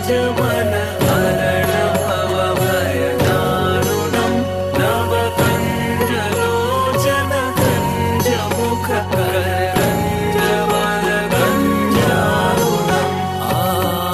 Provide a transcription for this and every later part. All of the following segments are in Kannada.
राजमन हरण भव भयदारुणम् नवकञ्जलोचन कञ्जमुख करञ्जवरगञ्जारुणम्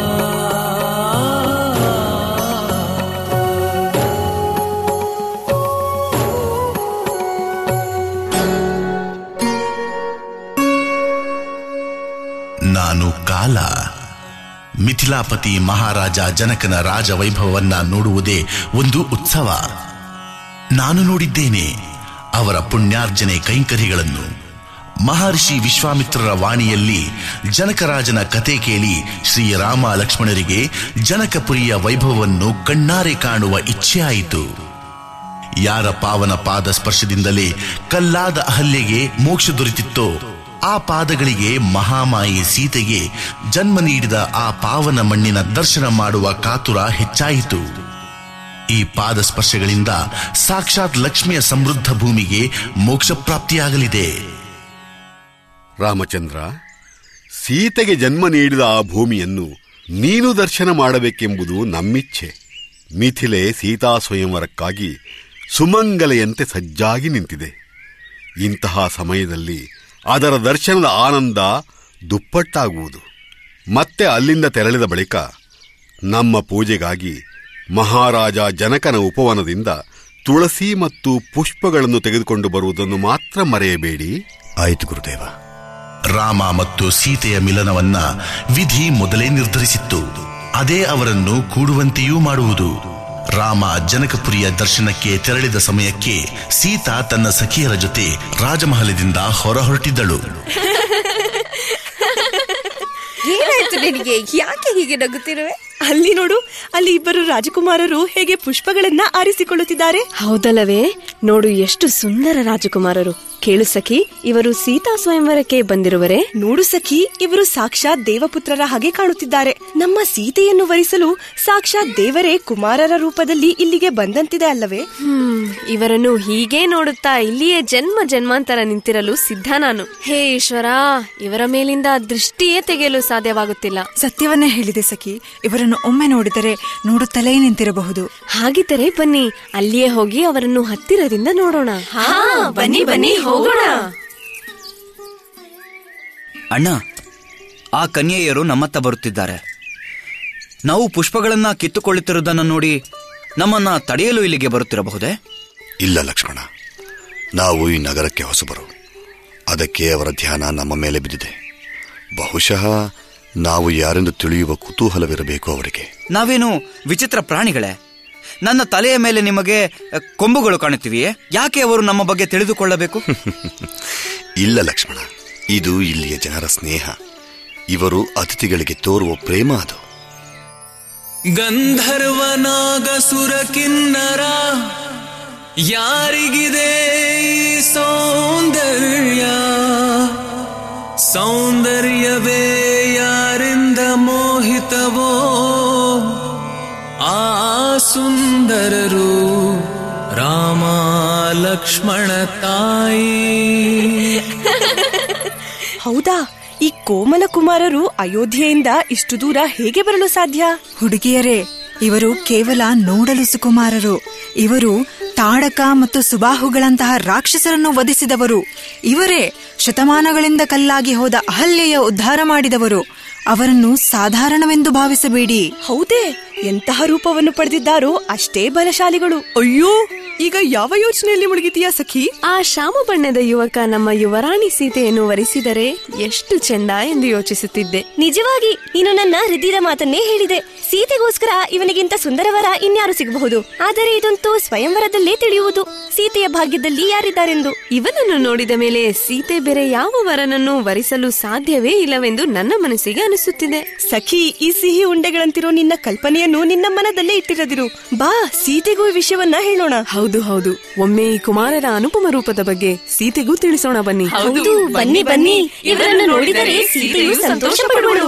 ನಾನು ಕಾಲ ಮಿಥಿಲಾಪತಿ ಮಹಾರಾಜ ಜನಕನ ರಾಜವೈಭವವನ್ನ ನೋಡುವುದೇ ಒಂದು ಉತ್ಸವ ನಾನು ನೋಡಿದ್ದೇನೆ ಅವರ ಪುಣ್ಯಾರ್ಜನೆ ಕೈಂಕರ್ಯಗಳನ್ನು ಮಹರ್ಷಿ ವಿಶ್ವಾಮಿತ್ರರ ವಾಣಿಯಲ್ಲಿ ಜನಕರಾಜನ ಕತೆ ಕೇಳಿ ಶ್ರೀರಾಮ ಲಕ್ಷ್ಮಣರಿಗೆ ಜನಕಪುರಿಯ ವೈಭವವನ್ನು ಕಣ್ಣಾರೆ ಕಾಣುವ ಇಚ್ಛೆಯಾಯಿತು ಯಾರ ಪಾವನ ಪಾದ ಸ್ಪರ್ಶದಿಂದಲೇ ಕಲ್ಲಾದ ಅಹಲ್ಯೆಗೆ ಮೋಕ್ಷ ದೊರೆತಿತ್ತೋ ಆ ಪಾದಗಳಿಗೆ ಮಹಾಮಾಯಿ ಸೀತೆಗೆ ಜನ್ಮ ನೀಡಿದ ಆ ಪಾವನ ಮಣ್ಣಿನ ದರ್ಶನ ಮಾಡುವ ಕಾತುರ ಹೆಚ್ಚಾಯಿತು ಈ ಪಾದ ಸ್ಪರ್ಶಗಳಿಂದ ಸಾಕ್ಷಾತ್ ಲಕ್ಷ್ಮಿಯ ಸಮೃದ್ಧ ಭೂಮಿಗೆ ಮೋಕ್ಷ ಪ್ರಾಪ್ತಿಯಾಗಲಿದೆ ರಾಮಚಂದ್ರ ಸೀತೆಗೆ ಜನ್ಮ ನೀಡಿದ ಆ ಭೂಮಿಯನ್ನು ನೀನು ದರ್ಶನ ಮಾಡಬೇಕೆಂಬುದು ನಮ್ಮಿಚ್ಛೆ ಮಿಥಿಲೆ ಸೀತಾ ಸ್ವಯಂವರಕ್ಕಾಗಿ ಸುಮಂಗಲೆಯಂತೆ ಸಜ್ಜಾಗಿ ನಿಂತಿದೆ ಇಂತಹ ಸಮಯದಲ್ಲಿ ಅದರ ದರ್ಶನದ ಆನಂದ ದುಪ್ಪಟ್ಟಾಗುವುದು ಮತ್ತೆ ಅಲ್ಲಿಂದ ತೆರಳಿದ ಬಳಿಕ ನಮ್ಮ ಪೂಜೆಗಾಗಿ ಮಹಾರಾಜ ಜನಕನ ಉಪವನದಿಂದ ತುಳಸಿ ಮತ್ತು ಪುಷ್ಪಗಳನ್ನು ತೆಗೆದುಕೊಂಡು ಬರುವುದನ್ನು ಮಾತ್ರ ಮರೆಯಬೇಡಿ ಆಯಿತು ಗುರುದೇವ ರಾಮ ಮತ್ತು ಸೀತೆಯ ಮಿಲನವನ್ನ ವಿಧಿ ಮೊದಲೇ ನಿರ್ಧರಿಸಿತ್ತು ಅದೇ ಅವರನ್ನು ಕೂಡುವಂತೆಯೂ ಮಾಡುವುದು ರಾಮ ಜನಕಪುರಿಯ ದರ್ಶನಕ್ಕೆ ತೆರಳಿದ ಸಮಯಕ್ಕೆ ಸೀತಾ ತನ್ನ ಸಖಿಯರ ಜೊತೆ ರಾಜಮಹಲದಿಂದ ಹೊರ ಹೊರಟಿದ್ದಳು ಏನಾಯ್ತು ನಿನಗೆ ಯಾಕೆ ಹೀಗೆ ನಗುತ್ತಿರುವೆ ಅಲ್ಲಿ ನೋಡು ಅಲ್ಲಿ ಇಬ್ಬರು ರಾಜಕುಮಾರರು ಹೇಗೆ ಪುಷ್ಪಗಳನ್ನ ಆರಿಸಿಕೊಳ್ಳುತ್ತಿದ್ದಾರೆ ಹೌದಲ್ಲವೇ ನೋಡು ಎಷ್ಟು ಸುಂದರ ರಾಜಕುಮಾರರು ಕೇಳು ಸಖಿ ಇವರು ಸೀತಾ ಸ್ವಯಂವರಕ್ಕೆ ಬಂದಿರುವರೆ ನೋಡು ಸಖಿ ಇವರು ಸಾಕ್ಷಾತ್ ದೇವಪುತ್ರರ ಹಾಗೆ ಕಾಣುತ್ತಿದ್ದಾರೆ ನಮ್ಮ ಸೀತೆಯನ್ನು ವರಿಸಲು ಸಾಕ್ಷಾತ್ ದೇವರೇ ಕುಮಾರರ ರೂಪದಲ್ಲಿ ಇಲ್ಲಿಗೆ ಬಂದಂತಿದೆ ಅಲ್ಲವೇ ಹ್ಮ್ ಇವರನ್ನು ಹೀಗೆ ನೋಡುತ್ತಾ ಇಲ್ಲಿಯೇ ಜನ್ಮ ಜನ್ಮಾಂತರ ನಿಂತಿರಲು ಸಿದ್ಧ ನಾನು ಹೇ ಈಶ್ವರ ಇವರ ಮೇಲಿಂದ ದೃಷ್ಟಿಯೇ ತೆಗೆಯಲು ಸಾಧ್ಯವಾಗುತ್ತಿಲ್ಲ ಸತ್ಯವನ್ನೇ ಹೇಳಿದೆ ಸಖಿ ಇವರನ್ನು ಒಮ್ಮೆ ನೋಡಿದರೆ ನೋಡುತ್ತಲೇ ನಿಂತಿರಬಹುದು ಹಾಗಿದ್ದರೆ ಬನ್ನಿ ಅಲ್ಲಿಯೇ ಹೋಗಿ ಅವರನ್ನು ಹತ್ತಿರದಿಂದ ನೋಡೋಣ ಹಾ ಬನ್ನಿ ಬನ್ನಿ ಹೋಗೋಣ ಅಣ್ಣ ಆ ಕನ್ಯೆಯರು ನಮ್ಮತ್ತ ಬರುತ್ತಿದ್ದಾರೆ ನಾವು ಪುಷ್ಪಗಳನ್ನ ಕಿತ್ತುಕೊಳ್ಳುತ್ತಿರುವುದನ್ನು ನೋಡಿ ನಮ್ಮನ್ನ ತಡೆಯಲು ಇಲ್ಲಿಗೆ ಬರುತ್ತಿರಬಹುದೇ ಇಲ್ಲ ಲಕ್ಷ್ಮಣ ನಾವು ಈ ನಗರಕ್ಕೆ ಹೊಸಬರು ಅದಕ್ಕೆ ಅವರ ಧ್ಯಾನ ನಮ್ಮ ಮೇಲೆ ಬಿದ್ದಿದೆ ಬಹುಶಃ ನಾವು ಯಾರೆಂದು ತಿಳಿಯುವ ಕುತೂಹಲವಿರಬೇಕು ಅವರಿಗೆ ನಾವೇನು ವಿಚಿತ್ರ ಪ್ರಾಣಿಗಳೇ ನನ್ನ ತಲೆಯ ಮೇಲೆ ನಿಮಗೆ ಅ, ಕೊಂಬುಗಳು ಕಾಣುತ್ತಿವೆಯೇ ಯಾಕೆ ಅವರು ನಮ್ಮ ಬಗ್ಗೆ ತಿಳಿದುಕೊಳ್ಳಬೇಕು ಇಲ್ಲ ಲಕ್ಷ್ಮಣ ಇದು ಇಲ್ಲಿಯ ಜನರ ಸ್ನೇಹ ಇವರು ಅತಿಥಿಗಳಿಗೆ ತೋರುವ ಪ್ರೇಮ ಅದು ಗಂಧರ್ವನಾಗ ಸುರ ಕಿನ್ನರ ಯಾರಿಗಿದೆ ಈ ಸೌಂದರ್ಯ ಸೌಂದರ್ಯವೇ ಯಾರಿಂದ ಮೋಹಿತವೋ ಆ ಸುಂದರರು ರಾಮ ಲಕ್ಷ್ಮಣ ತಾಯಿ ಹೌದಾ ಈ ಕೋಮಲ ಕುಮಾರರು ಅಯೋಧ್ಯೆಯಿಂದ ಇಷ್ಟು ದೂರ ಹೇಗೆ ಬರಲು ಸಾಧ್ಯ ಹುಡುಗಿಯರೇ ಇವರು ಕೇವಲ ನೋಡಲು ಸುಕುಮಾರರು ಇವರು ತಾಡಕ ಮತ್ತು ಸುಬಾಹುಗಳಂತಹ ರಾಕ್ಷಸರನ್ನು ವಧಿಸಿದವರು ಇವರೇ ಶತಮಾನಗಳಿಂದ ಕಲ್ಲಾಗಿ ಹೋದ ಅಹಲ್ಯೆಯ ಉದ್ಧಾರ ಮಾಡಿದವರು ಅವರನ್ನು ಸಾಧಾರಣವೆಂದು ಭಾವಿಸಬೇಡಿ ಹೌದೇ ಎಂತಹ ರೂಪವನ್ನು ಪಡೆದಿದ್ದಾರೋ ಅಷ್ಟೇ ಬಲಶಾಲಿಗಳು ಅಯ್ಯೋ ಈಗ ಯಾವ ಯೋಚನೆಯಲ್ಲಿ ಮುಳುಗಿದೀಯಾ ಸಖಿ ಆ ಶಾಮ ಬಣ್ಣದ ಯುವಕ ನಮ್ಮ ಯುವರಾಣಿ ಸೀತೆಯನ್ನು ವರಿಸಿದರೆ ಎಷ್ಟು ಚೆಂದ ಎಂದು ಯೋಚಿಸುತ್ತಿದ್ದೆ ನಿಜವಾಗಿ ನೀನು ನನ್ನ ಹೃದಯದ ಮಾತನ್ನೇ ಹೇಳಿದೆ ಸೀತೆಗೋಸ್ಕರ ಇವನಿಗಿಂತ ಸುಂದರವರ ಇನ್ಯಾರು ಸಿಗಬಹುದು ಆದರೆ ಇದಂತೂ ಸ್ವಯಂವರದಲ್ಲೇ ತಿಳಿಯುವುದು ಸೀತೆಯ ಭಾಗ್ಯದಲ್ಲಿ ಯಾರಿದ್ದಾರೆಂದು ಇವನನ್ನು ನೋಡಿದ ಮೇಲೆ ಸೀತೆ ಬೇರೆ ಯಾವ ವರನನ್ನು ವರಿಸಲು ಸಾಧ್ಯವೇ ಇಲ್ಲವೆಂದು ನನ್ನ ಮನಸ್ಸಿಗೆ ಅನಿಸುತ್ತಿದೆ ಸಖಿ ಈ ಸಿಹಿ ಉಂಡೆಗಳಂತಿರೋ ನಿನ್ನ ಕಲ್ಪನೆಯನ್ನು ನಿನ್ನ ಮನದಲ್ಲೇ ಇಟ್ಟಿರದಿರು ಬಾ ಸೀತೆಗೂ ಈ ವಿಷಯವನ್ನ ಹೇಳೋಣ ಹೌದು ಹೌದು ಒಮ್ಮೆ ಈ ಕುಮಾರರ ಅನುಪಮ ರೂಪದ ಬಗ್ಗೆ ಸೀತೆಗೂ ತಿಳಿಸೋಣ ಬನ್ನಿ ಹೌದು ಬನ್ನಿ ಬನ್ನಿ ಇವರನ್ನು ನೋಡಿದರೆ ಸೀತೆಯು ಸಂತೋಷ ಪಡುವಳು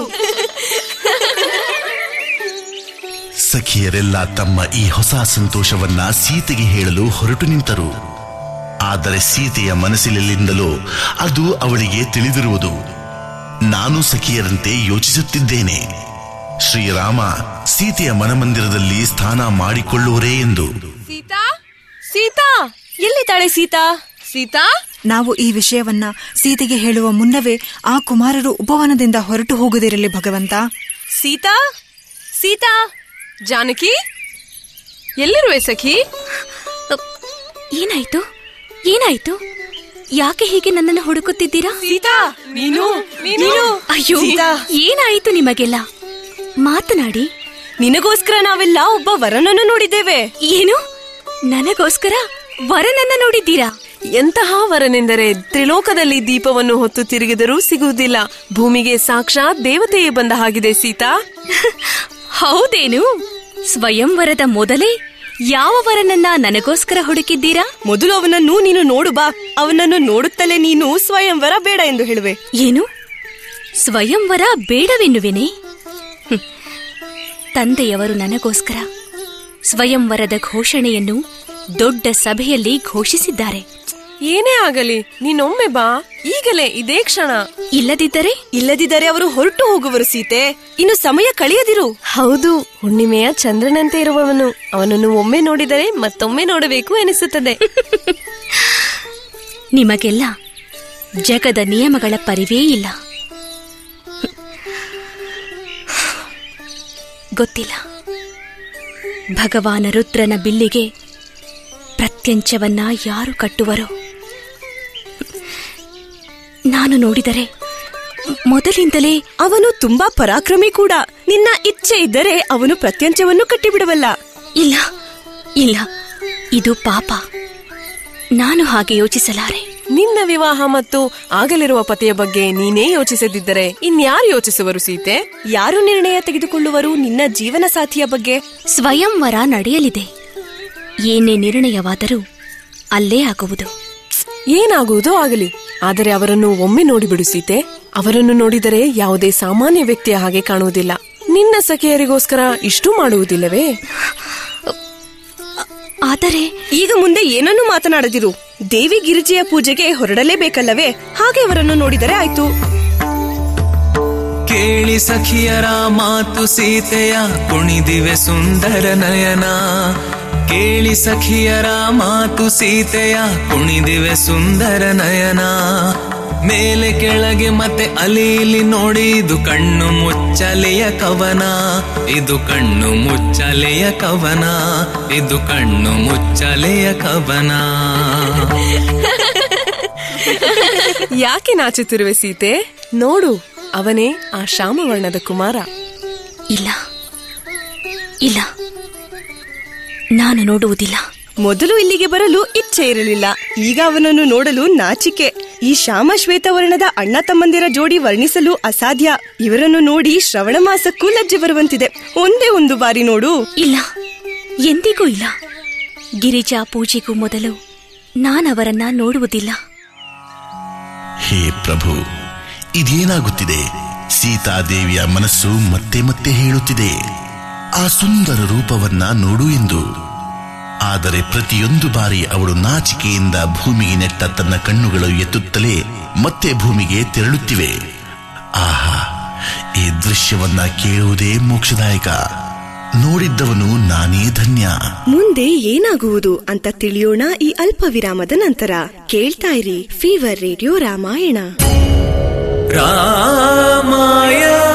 ಸಖಿಯರೆಲ್ಲ ತಮ್ಮ ಈ ಹೊಸ ಸಂತೋಷವನ್ನ ಸೀತೆಗೆ ಹೇಳಲು ಹೊರಟು ನಿಂತರು ಆದರೆ ಸೀತೆಯ ಮನಸ್ಸಿನಲ್ಲಿಂದಲೋ ಅದು ಅವಳಿಗೆ ತಿಳಿದಿರುವುದು ನಾನು ಸಖಿಯರಂತೆ ಯೋಚಿಸುತ್ತಿದ್ದೇನೆ ಶ್ರೀರಾಮ ಸೀತೆಯ ಮನಮಂದಿರದಲ್ಲಿ ಸ್ಥಾನ ಮಾಡಿಕೊಳ್ಳುವರೇ ಎಂದು ಸೀತಾ ಸೀತಾ ಎಲ್ಲಿದ್ದಾಳೆ ಸೀತಾ ಸೀತಾ ನಾವು ಈ ವಿಷಯವನ್ನ ಸೀತೆಗೆ ಹೇಳುವ ಮುನ್ನವೇ ಆ ಕುಮಾರರು ಉಪವನದಿಂದ ಹೊರಟು ಹೋಗದಿರಲಿ ಭಗವಂತ ಸೀತಾ ಸೀತಾ ಜಾನಕಿ ಎಲ್ಲಿರುವೆ ಸಖಿ ಏನಾಯ್ತು ಏನಾಯ್ತು ಯಾಕೆ ಹೀಗೆ ನನ್ನನ್ನು ಹುಡುಕುತ್ತಿದ್ದೀರಾ ಸೀತಾ ನೀನು ನೀನು ಅಯ್ಯೋ ಸೀತಾ ಏನಾಯಿತು ನಿಮಗೆಲ್ಲ ಮಾತನಾಡಿ ನಿನಗೋಸ್ಕರ ನಾವೆಲ್ಲ ಒಬ್ಬ ವರನನ್ನು ನೋಡಿದ್ದೇವೆ ಏನು ನನಗೋಸ್ಕರ ವರನನ್ನ ನೋಡಿದ್ದೀರಾ ಎಂತಹ ವರನೆಂದರೆ ತ್ರಿಲೋಕದಲ್ಲಿ ದೀಪವನ್ನು ಹೊತ್ತು ತಿರುಗಿದರೂ ಸಿಗುವುದಿಲ್ಲ ಭೂಮಿಗೆ ಸಾಕ್ಷಾತ್ ದೇವತೆಯೇ ಬಂದ ಹಾಗಿದೆ ಸೀತಾ ಹೌದೇನು ಸ್ವಯಂವರದ ಮೊದಲೇ ಯಾವ ವರನನ್ನ ನನಗೋಸ್ಕರ ಹುಡುಕಿದ್ದೀರಾ ಮೊದಲು ಅವನನ್ನು ನೀನು ನೋಡು ಬಾ ಅವನನ್ನು ನೋಡುತ್ತಲೇ ನೀನು ಸ್ವಯಂವರ ಬೇಡ ಎಂದು ಹೇಳುವೆ ಏನು ಸ್ವಯಂವರ ಬೇಡವೆನ್ನುವೆನೆ ಹ್ಮ್. ತಂದೆಯವರು ನನಗೋಸ್ಕರ ಸ್ವಯಂವರದ ಘೋಷಣೆಯನ್ನು ದೊಡ್ಡ ಸಭೆಯಲ್ಲಿ ಘೋಷಿಸಿದ್ದಾರೆ ಏನೇ ಆಗಲಿ ನೀನೊಮ್ಮೆ ಬಾ ಈಗಲೇ ಇದೇ ಕ್ಷಣ ಇಲ್ಲದಿದ್ದರೆ ಇಲ್ಲದಿದ್ದರೆ ಅವರು ಹೊರಟು ಹೋಗುವರು ಸೀತೆ ಇನ್ನು ಸಮಯ ಕಳೆಯದಿರು ಹೌದು ಹುಣ್ಣಿಮೆಯ ಚಂದ್ರನಂತೆ ಇರುವವನು ಅವನನ್ನು ಒಮ್ಮೆ ನೋಡಿದರೆ ಮತ್ತೊಮ್ಮೆ ನೋಡಬೇಕು ಎನಿಸುತ್ತದೆ ನಿಮಗೆಲ್ಲ ಜಗದ ನಿಯಮಗಳ ಪರಿವೇ ಇಲ್ಲ ಗೊತ್ತಿಲ್ಲ ಭಗವಾನ ರುದ್ರನ ಬಿಲ್ಲಿಗೆ ಪ್ರತ್ಯಂಚವನ್ನ ಯಾರು ಕಟ್ಟುವರೋ ನಾನು ನೋಡಿದರೆ ಮೊದಲಿಂದಲೇ ಅವನು ತುಂಬಾ ಪರಾಕ್ರಮಿ ಕೂಡ ನಿನ್ನ ಇಚ್ಛೆ ಇದ್ದರೆ ಅವನು ಪ್ರತ್ಯಂಚವನ್ನು ಕಟ್ಟಿಬಿಡವಲ್ಲ ಇಲ್ಲ ಇಲ್ಲ ಇದು ಪಾಪ ನಾನು ಹಾಗೆ ಯೋಚಿಸಲಾರೆ ನಿನ್ನ ವಿವಾಹ ಮತ್ತು ಆಗಲಿರುವ ಪತಿಯ ಬಗ್ಗೆ ನೀನೇ ಯೋಚಿಸದಿದ್ದರೆ ಇನ್ಯಾರು ಯೋಚಿಸುವರು ಸೀತೆ ಯಾರು ನಿರ್ಣಯ ತೆಗೆದುಕೊಳ್ಳುವರು ನಿನ್ನ ಜೀವನ ಸಾಥಿಯ ಬಗ್ಗೆ ಸ್ವಯಂವರ ನಡೆಯಲಿದೆ ಏನೇ ನಿರ್ಣಯವಾದರೂ ಅಲ್ಲೇ ಆಗುವುದು ಏನಾಗುವುದೋ ಆಗಲಿ ಆದರೆ ಅವರನ್ನು ಒಮ್ಮೆ ನೋಡಿಬಿಡು ಸೀತೆ ಅವರನ್ನು ನೋಡಿದರೆ ಯಾವುದೇ ಸಾಮಾನ್ಯ ವ್ಯಕ್ತಿಯ ಹಾಗೆ ಕಾಣುವುದಿಲ್ಲ ನಿನ್ನ ಸಖಿಯರಿಗೋಸ್ಕರ ಇಷ್ಟು ಮಾಡುವುದಿಲ್ಲವೇ ಆದರೆ ಈಗ ಮುಂದೆ ಏನನ್ನು ಮಾತನಾಡದಿರು ದೇವಿ ಗಿರಿಜೆಯ ಪೂಜೆಗೆ ಹೊರಡಲೇಬೇಕಲ್ಲವೇ ಹಾಗೆ ಅವರನ್ನು ನೋಡಿದರೆ ಆಯ್ತು ಕೇಳಿ ಸಖಿಯರ ಮಾತು ಸೀತೆಯ ಕುಣಿದಿವೆ ಸುಂದರ ನಯನ ಕೇಳಿ ಸಖಿಯರ ಮಾತು ಸೀತೆಯ ಕುಣಿದಿವೆ ಸುಂದರ ನಯನ ಮೇಲೆ ಕೆಳಗೆ ಮತ್ತೆ ಅಲ್ಲಿ ಇಲ್ಲಿ ನೋಡಿ ಇದು ಕಣ್ಣು ಮುಚ್ಚಲೆಯ ಕವನ ಇದು ಕಣ್ಣು ಮುಚ್ಚಲೆಯ ಕವನ ಇದು ಕಣ್ಣು ಮುಚ್ಚಲೆಯ ಕವನ ಯಾಕೆ ನಾಚುತ್ತಿರುವೆ ಸೀತೆ ನೋಡು ಅವನೇ ಆ ಶ್ಯಾಮವರ್ಣದ ಕುಮಾರ ಇಲ್ಲ ಇಲ್ಲ ನಾನು ನೋಡುವುದಿಲ್ಲ ಮೊದಲು ಇಲ್ಲಿಗೆ ಬರಲು ಇಚ್ಛೆ ಇರಲಿಲ್ಲ ಈಗ ಅವನನ್ನು ನೋಡಲು ನಾಚಿಕೆ ಈ ಶ್ಯಾಮ ಶ್ವೇತವರ್ಣದ ಅಣ್ಣ ತಮ್ಮಂದಿರ ಜೋಡಿ ವರ್ಣಿಸಲು ಅಸಾಧ್ಯ ಇವರನ್ನು ನೋಡಿ ಶ್ರವಣ ಮಾಸಕ್ಕೂ ಲಜ್ಜೆ ಬರುವಂತಿದೆ ಒಂದೇ ಒಂದು ಬಾರಿ ನೋಡು ಇಲ್ಲ ಎಂದಿಗೂ ಇಲ್ಲ ಗಿರಿಜಾ ಪೂಜೆಗೂ ಮೊದಲು ನಾನವರನ್ನ ನೋಡುವುದಿಲ್ಲ ಹೇ ಪ್ರಭು ಇದೇನಾಗುತ್ತಿದೆ ಸೀತಾದೇವಿಯ ಮನಸ್ಸು ಮತ್ತೆ ಮತ್ತೆ ಹೇಳುತ್ತಿದೆ ಆ ಸುಂದರ ರೂಪವನ್ನ ನೋಡು ಎಂದು ಆದರೆ ಪ್ರತಿಯೊಂದು ಬಾರಿ ಅವಳು ನಾಚಿಕೆಯಿಂದ ಭೂಮಿಗೆ ನೆಟ್ಟ ತನ್ನ ಕಣ್ಣುಗಳು ಎತ್ತುತ್ತಲೇ ಮತ್ತೆ ಭೂಮಿಗೆ ತೆರಳುತ್ತಿವೆ ಆಹಾ ಈ ದೃಶ್ಯವನ್ನ ಕೇಳುವುದೇ ಮೋಕ್ಷದಾಯಕ ನೋಡಿದ್ದವನು ನಾನೇ ಧನ್ಯ ಮುಂದೆ ಏನಾಗುವುದು ಅಂತ ತಿಳಿಯೋಣ ಈ ಅಲ್ಪ ವಿರಾಮದ ನಂತರ ಕೇಳ್ತಾ ಇರಿ ಫೀವರ್ ರೇಡಿಯೋ ರಾಮಾಯಣ ರಾಮಾಯಣ